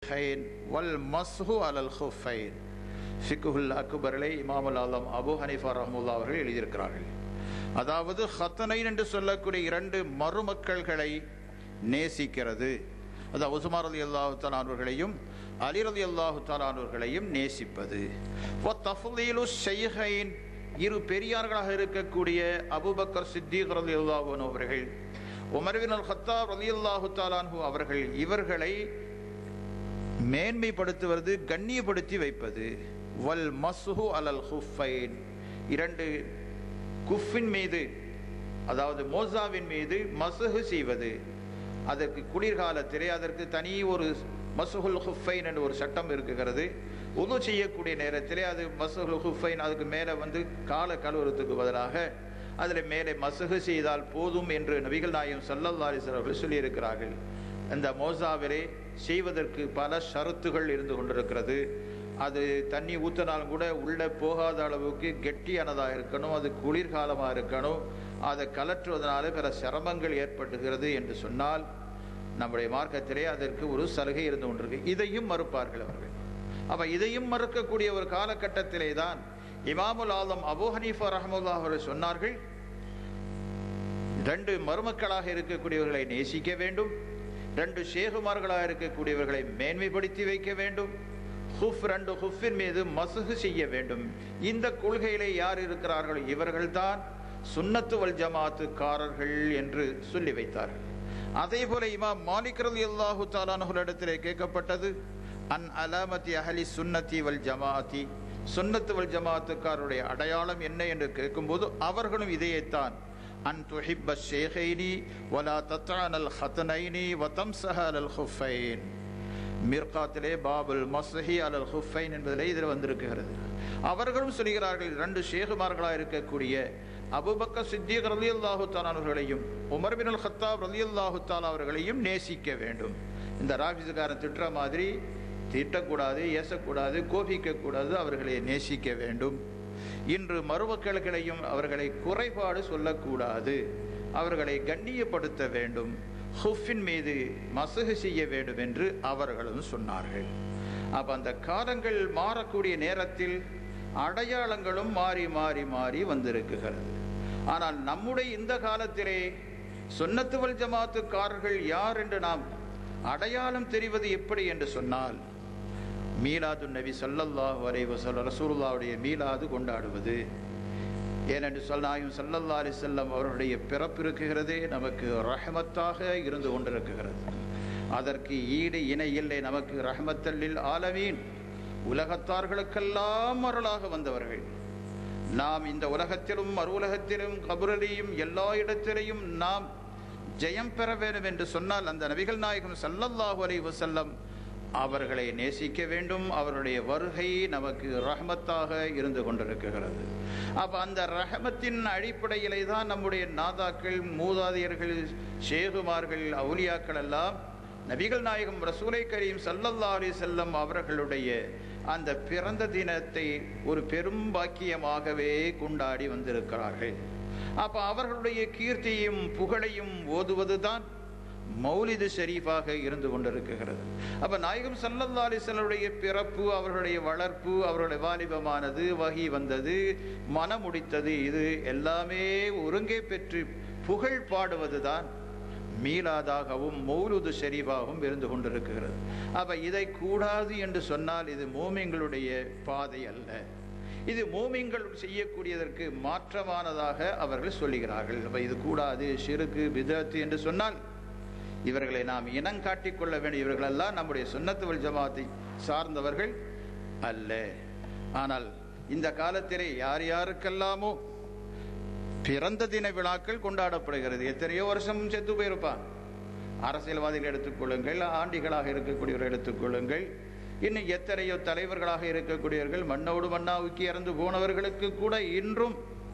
ஷைஹைன் வல் மஸ்ஹு அலல் ஹுஃபைன் ஃபிக்குல் அக்பரிலே இமாமுல் ஆலம் அபு ஹனிஃபா ரஹமுல்லா அவர்கள் எழுதியிருக்கிறார்கள் அதாவது ஹத்தனைன் என்று சொல்லக்கூடிய இரண்டு மருமக்கள்களை நேசிக்கிறது அதாவது உசுமார் அலி அல்லாஹு தாலானவர்களையும் அலி அலி அல்லாஹு தாலானவர்களையும் நேசிப்பது வ தஃலீலு ஷைஹைன் இரு பெரியார்களாக இருக்கக்கூடிய அபுபக்கர் சித்திக் ரலி அல்லாஹன் அவர்கள் உமர்வின் அல் ஹத்தாப் ரலி அல்லாஹு தாலான்ஹு அவர்கள் இவர்களை மேன்மைப்படுத்துவது கண்ணியப்படுத்தி வைப்பது வல் மஸ்ஹு அலல் ஹுஃபைன் இரண்டு குஃபின் மீது அதாவது மோசாவின் மீது மசுகு செய்வது அதற்கு குளிர்காலத்திலே அதற்கு தனி ஒரு மசுகுல் ஹுஃபைன் என்று ஒரு சட்டம் இருக்குகிறது உது செய்யக்கூடிய நேரத்திலே அது மசுகுல் ஹுஃபைன் அதுக்கு மேலே வந்து கால கழுவுறதுக்கு பதிலாக அதில் மேலே மசுகு செய்தால் போதும் என்று நபிகள் நாயம் சல்லல்லாரிசர் அவர்கள் சொல்லியிருக்கிறார்கள் இந்த மோசாவிலே செய்வதற்கு பல ஷரத்துகள் இருந்து கொண்டிருக்கிறது அது தண்ணி ஊற்றினாலும் கூட உள்ளே போகாத அளவுக்கு கெட்டியானதாக இருக்கணும் அது குளிர்காலமாக இருக்கணும் அதை கலற்றுவதனால பிற சிரமங்கள் ஏற்பட்டுகிறது என்று சொன்னால் நம்முடைய மார்க்கத்திலே அதற்கு ஒரு சலுகை இருந்து கொண்டிருக்கு இதையும் மறுப்பார்கள் அவர்கள் அப்ப இதையும் மறுக்கக்கூடிய ஒரு காலகட்டத்திலே தான் இமாமுல் ஆலம் அபு ஹனீஃபா ரஹமுல்லா அவர்கள் சொன்னார்கள் ரெண்டு மருமக்களாக இருக்கக்கூடியவர்களை நேசிக்க வேண்டும் ரெண்டு ஷேகுமார்களாக இருக்கக்கூடியவர்களை மேன்மைப்படுத்தி வைக்க வேண்டும் ஹுஃப் ரெண்டு ஹுஃபின் மீது மசுகு செய்ய வேண்டும் இந்த கொள்கையிலே யார் இருக்கிறார்கள் இவர்கள்தான் சுன்னத்து வல் ஜமாத்துக்காரர்கள் என்று சொல்லி வைத்தார்கள் அதே போல இமாம் மாலிக் ரலி அல்லாஹு தாலானுகளிடத்திலே கேட்கப்பட்டது அன் அலாமதி அஹலி சுன்னத்தி வல் ஜமாத்தி சுன்னத்து வல் ஜமாத்துக்காரருடைய அடையாளம் என்ன என்று கேட்கும்போது அவர்களும் இதையேத்தான் அன் துஹிப்ப ஷேகைனி வலா தத்ரானல் ஹத்தனைனி வதம்சஹ அலல் ஹுஃபைன் மிர்காத்திலே பாபுல் மஸ்ஹி அலல் ஹுஃபைன் என்பதிலே இதில் வந்திருக்கிறது அவர்களும் சொல்கிறார்கள் இரண்டு ஷேகுமார்களாக இருக்கக்கூடிய அபுபக்க சித்திக் ரலி அல்லாஹு அவர்களையும் உமர் பின் அல் ஹத்தாப் ரலி அல்லாஹு அவர்களையும் நேசிக்க வேண்டும் இந்த ராபிசுகாரன் திட்டுற மாதிரி திட்டக்கூடாது ஏசக்கூடாது கோபிக்கக்கூடாது அவர்களை நேசிக்க வேண்டும் இன்று மருமக்கள்களையும் அவர்களை குறைபாடு சொல்லக்கூடாது அவர்களை கண்ணியப்படுத்த வேண்டும் ஹுஃபின் மீது மசகு செய்ய வேண்டும் என்று அவர்களும் சொன்னார்கள் அப்ப அந்த காலங்கள் மாறக்கூடிய நேரத்தில் அடையாளங்களும் மாறி மாறி மாறி வந்திருக்குகிறது ஆனால் நம்முடைய இந்த காலத்திலே சுன்னத்துவல் ஜமாத்துக்காரர்கள் யார் என்று நாம் அடையாளம் தெரிவது எப்படி என்று சொன்னால் மீலாது நபி சல்லல்லாஹு அலைஹி வஸல்லம் ரசூலுல்லாவுடைய மீலாது கொண்டாடுவது ஏனென்று சொன்னாயும் சல்லல்லா அலி செல்லம் அவர்களுடைய பிறப்பு இருக்குகிறதே நமக்கு ரஹமத்தாக இருந்து கொண்டிருக்குகிறது அதற்கு ஈடு இணை இல்லை நமக்கு ரஹமத்தல்லில் ஆலமீன் உலகத்தார்களுக்கெல்லாம் அருளாக வந்தவர்கள் நாம் இந்த உலகத்திலும் மறு உலகத்திலும் கபுரலியும் எல்லா இடத்திலையும் நாம் ஜெயம் பெற வேண்டும் என்று சொன்னால் அந்த நபிகள் நாயகம் சல்லல்லாஹு அலைஹி வஸல்லம் அவர்களை நேசிக்க வேண்டும் அவருடைய வருகை நமக்கு ரஹமத்தாக இருந்து கொண்டிருக்கிறது அப்ப அந்த ரஹமத்தின் அடிப்படையிலே தான் நம்முடைய நாதாக்கள் மூதாதையர்கள் ஷேகுமார்கள் அவுலியாக்கள் எல்லாம் நபிகள் நாயகம் ரசூலை கரீம் சல்லல்லா அலி செல்லம் அவர்களுடைய அந்த பிறந்த தினத்தை ஒரு பெரும் பாக்கியமாகவே கொண்டாடி வந்திருக்கிறார்கள் அப்ப அவர்களுடைய கீர்த்தியும் புகழையும் ஓதுவதுதான் மௌலிது ஷரீஃபாக இருந்து கொண்டிருக்கிறது அப்ப நாயகம் சல்லல்லா அலிசல்லுடைய பிறப்பு அவர்களுடைய வளர்ப்பு அவர்களுடைய வாலிபமானது வகி வந்தது மனமுடித்தது இது எல்லாமே ஒருங்கே பெற்று புகழ் பாடுவதுதான் மீளாதாகவும் மௌலுது ஷரீஃபாகவும் இருந்து கொண்டிருக்கிறது அப்ப இதை கூடாது என்று சொன்னால் இது மோமிங்களுடைய பாதை அல்ல இது மோமிங்கள் செய்யக்கூடியதற்கு மாற்றமானதாக அவர்கள் சொல்லுகிறார்கள் அப்ப இது கூடாது சிறுக்கு பிதத்து என்று சொன்னால் இவர்களை நாம் இனம் காட்டிக் கொள்ள வேண்டும் இவர்களெல்லாம் நம்முடைய சுன்னத்துவல் ஜமாத்தை சார்ந்தவர்கள் அல்ல ஆனால் இந்த காலத்திலே யார் யாருக்கெல்லாமோ பிறந்த தின விழாக்கள் கொண்டாடப்படுகிறது எத்தனையோ வருஷம் செத்து போயிருப்பான் அரசியல்வாதிகள் எடுத்துக்கொள்ளுங்கள் ஆண்டிகளாக இருக்கக்கூடியவர்கள் எடுத்துக்கொள்ளுங்கள் இன்னும் எத்தனையோ தலைவர்களாக இருக்கக்கூடியவர்கள் மண்ணோடு மண்ணாவுக்கு இறந்து போனவர்களுக்கு கூட இன்றும்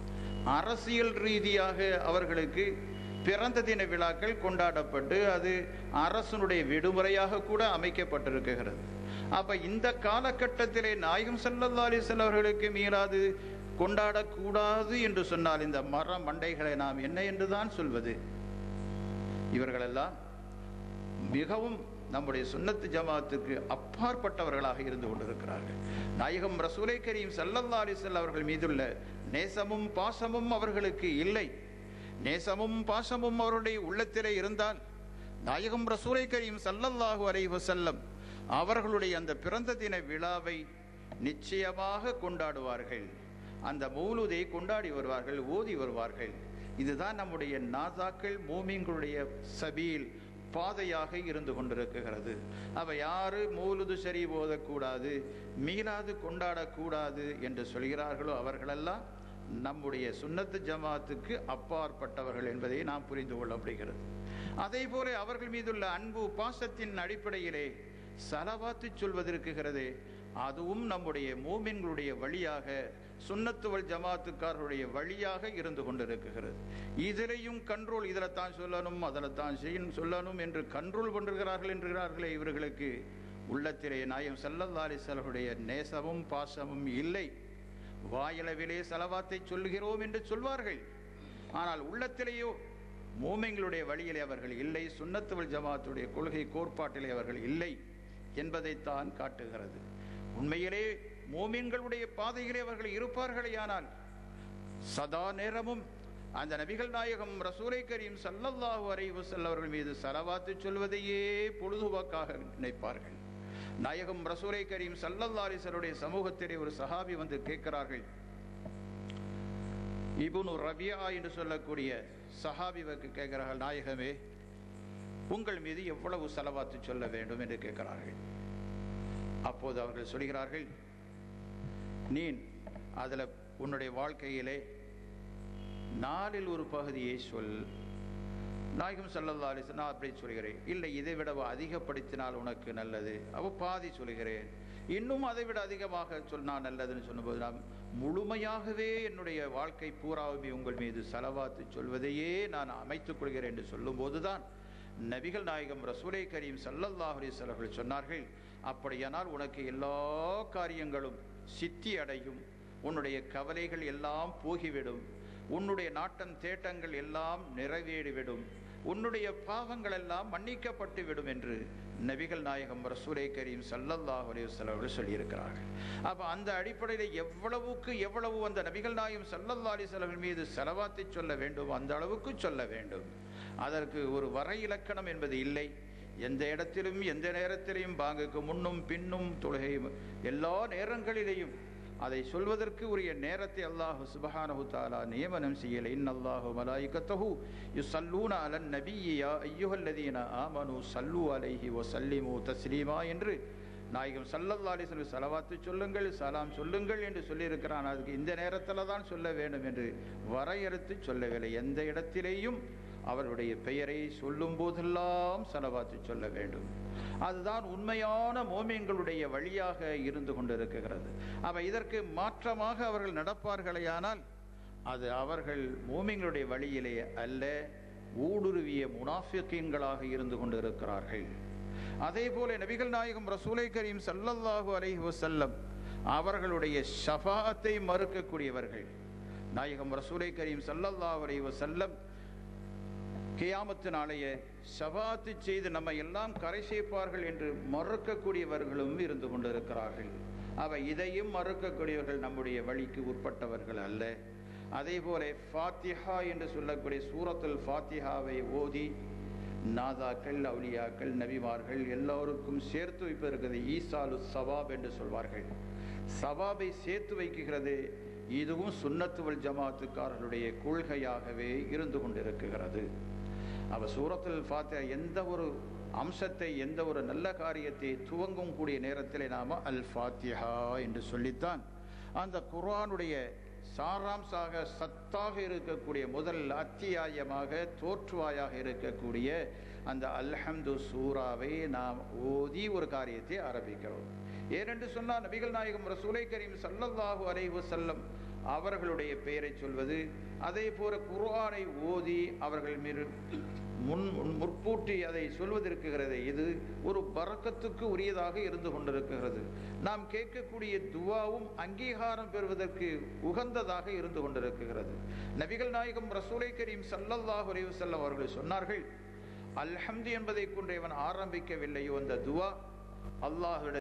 அரசியல் ரீதியாக அவர்களுக்கு பிறந்த தின விழாக்கள் கொண்டாடப்பட்டு அது அரசனுடைய விடுமுறையாக கூட அமைக்கப்பட்டிருக்கிறது அப்ப இந்த காலகட்டத்திலே நாயகம் சல்லல்லா அலிசல் அவர்களுக்கு மீறாது கொண்டாடக்கூடாது என்று சொன்னால் இந்த மர மண்டைகளை நாம் என்ன என்றுதான் சொல்வது இவர்களெல்லாம் மிகவும் நம்முடைய சுன்னத்து ஜமாத்துக்கு அப்பாற்பட்டவர்களாக இருந்து கொண்டிருக்கிறார்கள் நாயகம் ரசூலை கரீம் சல்லல்லா அலிசல் அவர்கள் மீதுள்ள நேசமும் பாசமும் அவர்களுக்கு இல்லை நேசமும் பாசமும் அவருடைய உள்ளத்திலே இருந்தால் நாயகம் ரசூலை கரீம் சல்லல்லாஹு அலைஹி வஸல்லம் அவர்களுடைய அந்த பிறந்த தின விழாவை நிச்சயமாக கொண்டாடுவார்கள் அந்த மௌலுதை கொண்டாடி வருவார்கள் ஓதி வருவார்கள் இதுதான் நம்முடைய நாதாக்கள் மூமிங்களுடைய சபீல் பாதையாக இருந்து கொண்டிருக்கிறது அவ யாரு மௌலுது சரி ஓதக்கூடாது மீளாது கொண்டாடக்கூடாது என்று சொல்கிறார்களோ அவர்களெல்லாம் நம்முடைய சுன்னத்து ஜமாத்துக்கு அப்பாற்பட்டவர்கள் என்பதை நாம் புரிந்து கொள்ள முடிகிறது அதே போல அவர்கள் மீதுள்ள அன்பு பாசத்தின் அடிப்படையிலே சலவாத்து சொல்வதற்குகிறதே அதுவும் நம்முடைய மூமின்களுடைய வழியாக சுன்னத்துவல் ஜமாத்துக்காரருடைய வழியாக இருந்து கொண்டிருக்கிறது இதிலையும் கண்ட்ரோல் இதில் தான் சொல்லணும் அதில் தான் செய்யணும் சொல்லணும் என்று கண்ட்ரோல் பண்ணுகிறார்கள் என்கிறார்களே இவர்களுக்கு உள்ளத்திலே நாயம் சல்லல்லா அலிசல்லுடைய நேசமும் பாசமும் இல்லை வாயளவிலே செலவாத்தை சொல்லுகிறோம் என்று சொல்வார்கள் ஆனால் உள்ளத்திலேயோ மூமிங்களுடைய வழியிலே அவர்கள் இல்லை சுன்னத்துவல் ஜமாத்துடைய கொள்கை கோட்பாட்டிலே அவர்கள் இல்லை என்பதைத்தான் காட்டுகிறது உண்மையிலே மோமீன்களுடைய பாதையிலே அவர்கள் இருப்பார்களேயானால் சதா நேரமும் அந்த நபிகள் நாயகம் ரசூலை கரீம் சல்லல்லாஹு அலைஹி வஸல்லம் அவர்கள் மீது சலவாத்து சொல்வதையே பொழுதுபோக்காக நினைப்பார்கள் நாயகம் ரசூலை கரீம் சல்லல்லா அலிசருடைய சமூகத்திலே ஒரு சஹாபி வந்து கேட்கிறார்கள் இபுனு ரபியா என்று சொல்லக்கூடிய சஹாபிவுக்கு கேட்கிறார்கள் நாயகமே உங்கள் மீது எவ்வளவு செலவாத்து சொல்ல வேண்டும் என்று கேட்கிறார்கள் அப்போது அவர்கள் சொல்கிறார்கள் நீ அதில் உன்னுடைய வாழ்க்கையிலே நாலில் ஒரு பகுதியை சொல் நாயகம் சல்லல்லா அலிஸ் நான் அப்படி சொல்கிறேன் இல்லை இதை விட அதிகப்படுத்தினால் உனக்கு நல்லது அவ பாதி சொல்கிறேன் இன்னும் அதை விட அதிகமாக சொன்னால் நல்லதுன்னு சொன்னபோது நான் முழுமையாகவே என்னுடைய வாழ்க்கை பூராவுமே உங்கள் மீது செலவாத்து சொல்வதையே நான் அமைத்துக் கொள்கிறேன் என்று சொல்லும்போது தான் நபிகள் நாயகம் ரசூலை கரீம் சல்லல்லாஹ் அலிஸ் அவர்கள் சொன்னார்கள் அப்படியானால் உனக்கு எல்லா காரியங்களும் சித்தி அடையும் உன்னுடைய கவலைகள் எல்லாம் போகிவிடும் உன்னுடைய நாட்டம் தேட்டங்கள் எல்லாம் நிறைவேறிவிடும் உன்னுடைய பாவங்கள் எல்லாம் மன்னிக்கப்பட்டு விடும் என்று நபிகள் நாயகம் ரசூலை கரீம் சல்லல்லாஹ் அலையுஸ்லாம் அவர்கள் சொல்லியிருக்கிறார்கள் அப்போ அந்த அடிப்படையில் எவ்வளவுக்கு எவ்வளவு அந்த நபிகள் நாயகம் சல்லல்லா அலிஸ்லாம் மீது செலவாத்தை சொல்ல வேண்டும் அந்த அளவுக்கு சொல்ல வேண்டும் அதற்கு ஒரு வரை இலக்கணம் என்பது இல்லை எந்த இடத்திலும் எந்த நேரத்திலையும் பாங்குக்கு முன்னும் பின்னும் தொழுகை எல்லா நேரங்களிலேயும் அதை சொல்வதற்கு உரிய நேரத்தை அல்லாஹு சுபஹானஹு தாலா நியமனம் செய்யலை இன் அல்லாஹு மலாயிகத்தஹு யுசல்லூன அலன் நபியா ஐயுஹல்லதீன ஆமனு சல்லு அலைஹி வ சல்லிமு தஸ்லீமா என்று நாயகம் சல்லல்லா அலிஸ்லம் சலவாத்து சொல்லுங்கள் சலாம் சொல்லுங்கள் என்று சொல்லியிருக்கிறான் அதுக்கு இந்த நேரத்தில் தான் சொல்ல வேண்டும் என்று வரையறுத்து சொல்லவில்லை எந்த இடத்திலேயும் அவருடைய பெயரை சொல்லும் போதெல்லாம் செலவாத்து சொல்ல வேண்டும் அதுதான் உண்மையான மோமியங்களுடைய வழியாக இருந்து கொண்டிருக்கிறது அப்ப இதற்கு மாற்றமாக அவர்கள் நடப்பார்களேயானால் அது அவர்கள் மோமியங்களுடைய வழியிலே அல்ல ஊடுருவிய முனாஃபிக்கீன்களாக இருந்து கொண்டிருக்கிறார்கள் அதே போல நபிகள் நாயகம் ரசூலை கரீம் சல்லல்லாஹு அலைஹி வசல்லம் அவர்களுடைய ஷஃபாத்தை மறுக்கக்கூடியவர்கள் நாயகம் ரசூலை கரீம் சல்லல்லாஹு அலைஹி வசல்லம் கியாமத்து நாளைய சபாத்து செய்து நம்ம எல்லாம் கரை சேர்ப்பார்கள் என்று மறுக்கக்கூடியவர்களும் இருந்து கொண்டிருக்கிறார்கள் அவை இதையும் மறுக்கக்கூடியவர்கள் நம்முடைய வழிக்கு உட்பட்டவர்கள் அல்ல அதே போல ஃபாத்திஹா என்று சொல்லக்கூடிய சூரத்துல் ஃபாத்திஹாவை ஓதி நாதாக்கள் அவுலியாக்கள் நபிமார்கள் எல்லோருக்கும் சேர்த்து வைப்பதற்கு ஈசாலு சவாப் என்று சொல்வார்கள் சவாபை சேர்த்து வைக்குகிறது இதுவும் சுன்னத்துவல் ஜமாத்துக்காரர்களுடைய கொள்கையாகவே இருந்து கொண்டிருக்கிறது அவ சூரத்தில் ஃபாத்தியா எந்த ஒரு அம்சத்தை எந்த ஒரு நல்ல காரியத்தை துவங்கும் கூடிய நேரத்தில் நாம அல் ஃபாத்திஹா என்று சொல்லித்தான் அந்த குர்ஆனுடைய சாராம்சாக சத்தாக இருக்கக்கூடிய முதல் அத்தியாயமாக தோற்றுவாயாக இருக்கக்கூடிய அந்த அல்ஹம்து சூராவை நாம் ஓதி ஒரு காரியத்தை ஆரம்பிக்கிறோம் ஏனென்று சொன்னால் நபிகள் நாயகம் ரசூலை கரீம் சல்லல்லாஹு அலைஹி வஸல்லம் அவர்களுடைய பெயரை சொல்வது அதே போல குர்ஆனை ஓதி அவர்கள் மீது முன் முற்பூட்டி அதை சொல்வதற்குகிறது இது ஒரு பறக்கத்துக்கு உரியதாக இருந்து கொண்டிருக்கிறது நாம் கேட்கக்கூடிய துவாவும் அங்கீகாரம் பெறுவதற்கு உகந்ததாக இருந்து கொண்டிருக்கிறது நபிகள் நாயகம் ரசூலை கரீம் சல்லல்லாஹு அலைஹி வஸல்லம் அவர்கள் சொன்னார்கள் அல்ஹம்து என்பதை கொண்டு இவன் ஆரம்பிக்கவில்லையோ அந்த துவா அல்லாஹ்விட